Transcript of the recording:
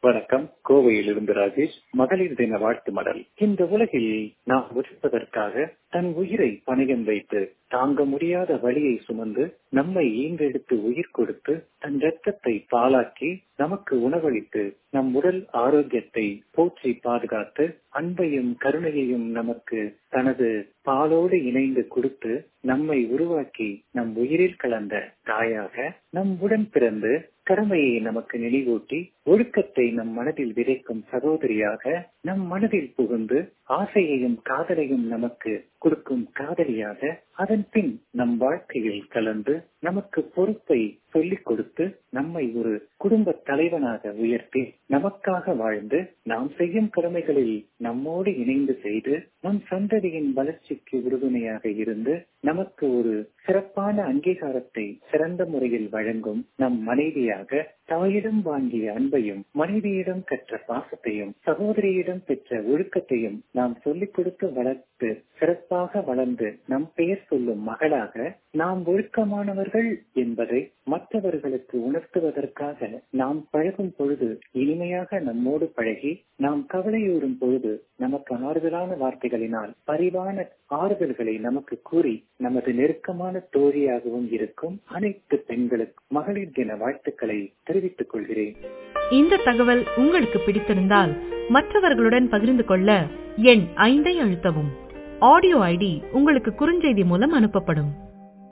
வணக்கம் கோவையிலிருந்து ராஜேஷ் மகளிர் தின வாழ்த்து மடல் இந்த உலகில் நாம் உழைப்பதற்காக தன் உயிரை பணயம் வைத்து தாங்க முடியாத வழியை சுமந்து நம்மை ஈண்டெடுத்து உயிர் கொடுத்து தன் ரத்தத்தை பாலாக்கி நமக்கு உணவளித்து நம் உடல் ஆரோக்கியத்தை போற்றி பாதுகாத்து அன்பையும் கருணையையும் நமக்கு தனது பாலோடு இணைந்து கொடுத்து நம்மை உருவாக்கி நம் உயிரில் கலந்த தாயாக நம் உடன் பிறந்து கடமையை நமக்கு நினைவூட்டி ஒழுக்கத்தை நம் மனதில் விதைக்கும் சகோதரியாக நம் மனதில் புகுந்து ஆசையையும் காதலையும் நமக்கு கொடுக்கும் காதலியாக அதன் பின் நம் வாழ்க்கையில் கலந்து நமக்கு பொறுப்பை சொல்லிக் கொடுத்து நம்மை ஒரு குடும்ப தலைவனாக உயர்த்தி நமக்காக வாழ்ந்து நாம் செய்யும் கடமைகளில் நம்மோடு இணைந்து செய்து நம் சந்ததியின் வளர்ச்சிக்கு உறுதுணையாக இருந்து நமக்கு ஒரு சிறப்பான அங்கீகாரத்தை சிறந்த முறையில் வழங்கும் நம் மனைவியாக தாயிடம் வாங்கிய அன்பையும் மனைவியிடம் கற்ற பாசத்தையும் சகோதரியிடம் பெற்ற ஒழுக்கத்தையும் நாம் சொல்லிக் கொடுத்து வளர்த்து சிறப்பாக வளர்ந்து நம் பெயர் சொல்லும் மகளாக நாம் ஒழுக்கமானவர்கள் என்பதை மற்றவர்களுக்கு உணர்த்துவதற்காக நாம் பழகும் பொழுது இனிமையாக நம்மோடு பழகி நாம் கவலையூறும் பொழுது நமக்கு ஆறுதலான வார்த்தைகளினால் பரிவான ஆறுதல்களை நமக்கு கூறி நமது நெருக்கமான தோழியாகவும் இருக்கும் அனைத்து பெண்களுக்கு மகளிர் தின வாழ்த்துக்களை தெரிவித்துக் கொள்கிறேன் இந்த தகவல் உங்களுக்கு பிடித்திருந்தால் மற்றவர்களுடன் பகிர்ந்து கொள்ள எண் ஐந்தை அழுத்தவும் ஆடியோ ஐடி உங்களுக்கு குறுஞ்செய்தி மூலம் அனுப்பப்படும்